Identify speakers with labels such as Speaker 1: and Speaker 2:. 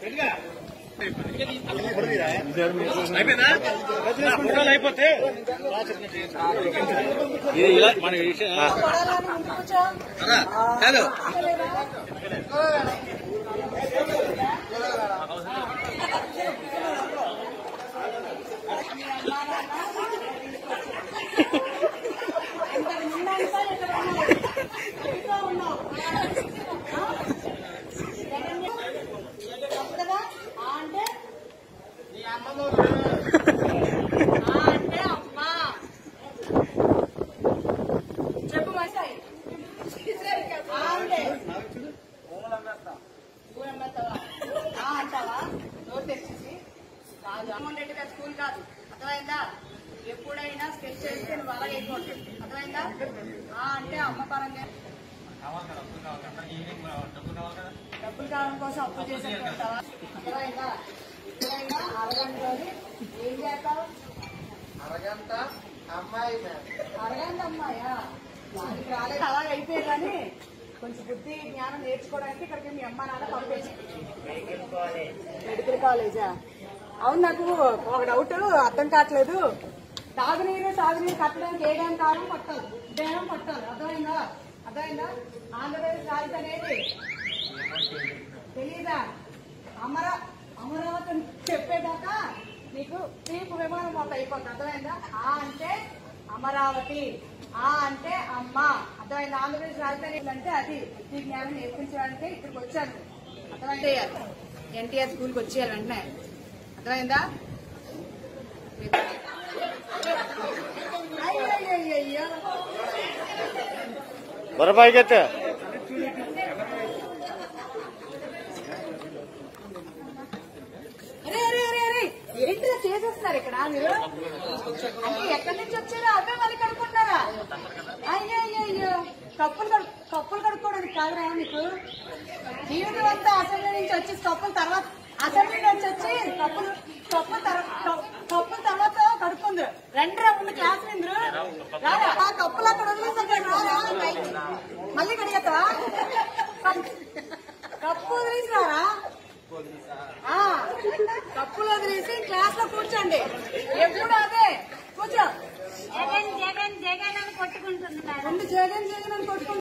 Speaker 1: అయిపోయిందా ఫోటోలు అయిపోతే ఇది ఇలా మన విషయం అలా, కాదు
Speaker 2: అంటే ఆ అంటే అమ్మా చెప్పు మసాయి ఆ అంటే ఊరమ్మేస్తావా? ఆ అంటావా నోరు తెచ్చేసి కాదు జగన్మోహన్ రెడ్డి గారి స్కూల్ కాదు అర్థమైందా ఎప్పుడైనా స్కెచ్ చేస్తే నువ్వు అలాగే అయిపోతుంది అర్థమైందా ఆ అంటే అమ్మ పరంగా డబ్బులు కావడం కోసం అప్పు చేసేట్టుకుంటావా అర్థమైందా ఎప్పుడైనా అరగంటలోని ఏం చేస్తావు
Speaker 3: అరగంట అమ్మాయి మ్యామ్
Speaker 2: అరగంట అమ్మాయా దానికి రాలేదు అలాగే అయిపోయి కానీ కొంచెం బుద్ధి జ్ఞానం నేర్చుకోవడానికి ఇక్కడికి మీ అమ్మ నాన్న పంపించి మెడికల్ కాలేజా అవును నాకు ఒక డౌట్ అర్థం కావట్లేదు తాగునీరు సాగునీరు కట్టడానికి ఏ డ్యాం కాలం పట్టాలి డ్యాం పట్టాలి అర్థమైందా అర్థమైందా ఆంధ్రప్రదేశ్ రాజధాని ఏది తెలీదా అమరా అమరావతి అని చెప్పేదాకా నీకు తీర్పు విమానం మొత్తం అయిపోతుంది అర్థమైందా ఆ అంటే అమరావతి ఆ అంటే అమ్మ అర్థమైంది ఆంధ్రప్రదేశ్ రాజధాని అంటే అది ఈ జ్ఞానం నేర్పించడానికి ఇక్కడికి వచ్చాను అర్థమైంది ఎన్టీఆర్ స్కూల్కి వచ్చేయాలి వెంటనే అర్థమైందా అయ్యయ్యయ్యయ్యో.
Speaker 1: బొరపాయికైతే
Speaker 2: అరే అరే అరే అరే ఏంటిదో చేసేస్తున్నారు ఇక్కడ మీరు అంటే ఎక్కడి నుంచి వచ్చారో అవే మళ్ళీ కడుక్కుంటారా అయ్యో అయ్యో అయ్యో కప్పులు కడు- కప్పులు కడుక్కోవడానికి కాదురా మీకు జీవితం అంతా అసెంబ్లీ నుంచి వచ్చి కప్పుల తర్వాత అసెంబ్లీ నుంచి వచ్చి కప్పులు కప్పు తర్వాత కప్పుల తర్వాత కడుక్కుంది రెండు రా ముందు క్లాస్ నిందరు రారా ఆ కప్పులు అక్కడ వదిలేసాక రారా మళ్ళీ కడిగేస్తావా కప్పు వదిలేసినారా ఆ, కప్పులు వదిలేసి క్లాస్ లో కూర్చోండి ఎప్పుడు అదే కూర్చో
Speaker 4: జగన్ జగన్ జగన్ అని కొట్టుకుంటున్నారు
Speaker 2: రెండు జగన్ జగన్ అని కొట్టుకుంటూ